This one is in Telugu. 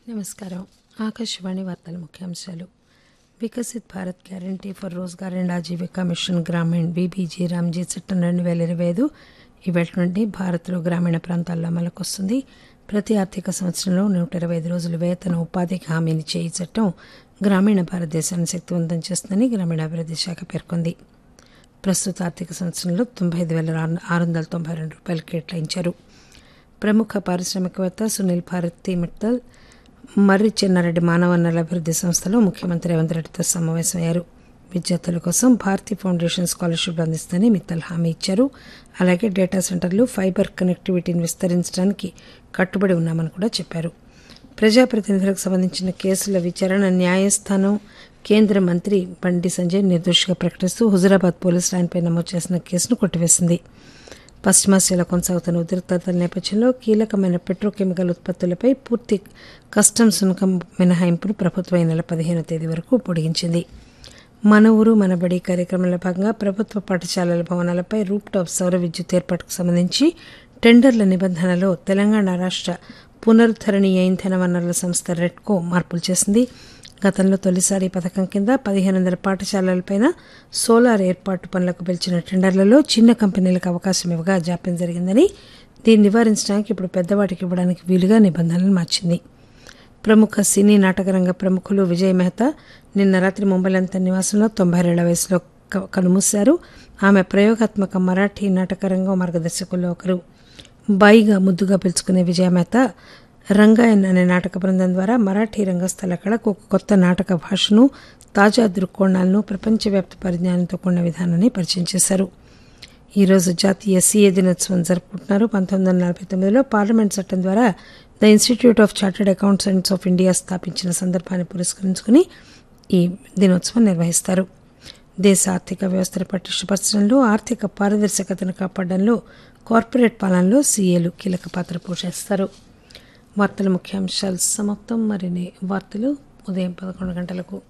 నమస్కారం ఆకాశవాణి వార్తల ముఖ్యాంశాలు Viksit Bharat guarantee for Rozgar and Ajeevika mission Gramin బీబీజీ రామ్జీ చట్టం రెండు వేల ఇరవై ఐదు ఇవాళ నుండి భారత్లో గ్రామీణ ప్రాంతాల్లో అమలుకు వస్తుంది ప్రతి ఆర్థిక సంవత్సరంలో నూట ఇరవై ఐదు రోజులు వేతన ఉపాధికి హామీనిచ్చే ఈ చట్టం గ్రామీణ భారతదేశాన్ని శక్తివంతం చేస్తుందని గ్రామీణాభివృద్ధి శాఖ పేర్కొంది ప్రస్తుత ఆర్థిక సంవత్సరంలో తొంభై ఐదు వేల ఆరు వందల తొంభై రెండు రూపాయలు కేటాయించారు ప్రముఖ పారిశ్రామికవేత్త సునీల్ భారతి మిట్టల్ మర్రి చెన్నారెడ్డి మానవ వనరుల అభివృద్ధి సంస్థలో ముఖ్యమంత్రి రేవంత్ రెడ్డితో సమావేశమయ్యారు విద్యార్థుల కోసం భారతీ ఫౌండేషన్ స్కాలర్షిప్లు అందిస్తుందని మిత్తల్ హామీ ఇచ్చారు అలాగే డేటా సెంటర్లు ఫైబర్ కనెక్టివిటీని విస్తరించడానికి కట్టుబడి ఉన్నామని కూడా చెప్పారు ప్రజాప్రతినిధులకు సంబంధించిన కేసుల విచారణ న్యాయస్థానం కేంద్ర మంత్రి బండి సంజయ్ నిర్దోషిగా ప్రకటిస్తూ హుజురాబాద్ పోలీసులు ఆయనపై నమోదు చేసిన కేసును కొట్టివేసింది పశ్చిమాసియాలో కొనసాగుతున్న ఉద్రిక్తతల నేపథ్యంలో కీలకమైన పెట్రోకెమికల్ ఉత్పత్తులపై పూర్తి కస్టమ్స్ సుంకం మినహాయింపును ప్రభుత్వం ఈ నెల పదిహేనో తేదీ వరకు పొడిగించింది మన ఊరు మన బడి కార్యక్రమంలో భాగంగా ప్రభుత్వ పాఠశాలల భవనాలపై రూప్ టాప్ సౌర విద్యుత్ ఏర్పాటుకు సంబంధించి టెండర్ల నిబంధనలో తెలంగాణ రాష్ట పునరుద్దరణీయ ఇంధన వనరుల సంస్థ రెడ్కో మార్పులు చేసింది గతంలో తొలిసారి ఈ పథకం కింద పదిహేను వందల పాఠశాలలపైన సోలార్ ఏర్పాటు పనులకు పిలిచిన టెండర్లలో చిన్న కంపెనీలకు అవకాశం ఇవ్వగా జాప్యం జరిగిందని దీన్ని నివారించడానికి ఇప్పుడు పెద్దవాటికి ఇవ్వడానికి వీలుగా నిబంధనలు మార్చింది ప్రముఖ సినీ నాటకరంగ ప్రముఖులు విజయ్ మెహతా నిన్న రాత్రి ముంబైలంత నివాసంలో తొంభై ఏళ్ల వయసులో కనుమూశారు ఆమె ప్రయోగాత్మక మరాఠీ నాటకరంగం మార్గదర్శకుల్లో ఒకరు బాయిగా ముద్దుగా పిలుచుకునే విజయ మెహతా రంగాయన్ అనే నాటక బృందం ద్వారా మరాఠీ రంగస్థల కళకు ఒక కొత్త నాటక భాషను తాజా దృక్కోణాలను ప్రపంచవ్యాప్త పరిజ్ఞానంతో కూడిన విధానాన్ని పరిచయం చేశారు ఈరోజు జాతీయ సీఏ దినోత్సవం జరుపుకుంటున్నారు పంతొమ్మిది వందల నలభై తొమ్మిదిలో పార్లమెంట్ చట్టం ద్వారా the institute of chartered accountants of India స్థాపించిన సందర్భాన్ని పురస్కరించుకుని ఈ దినోత్సవం నిర్వహిస్తారు దేశ ఆర్థిక వ్యవస్థను పటిష్టపరచడంలో ఆర్థిక పారదర్శకతను కాపాడడంలో కార్పొరేట్ పాలనలో సీఏలు కీలక పాత్ర పోషిస్తారు వార్తల ముఖ్యాంశాలు సమాప్తం మరిన్ని వార్తలు ఉదయం పదకొండు గంటలకు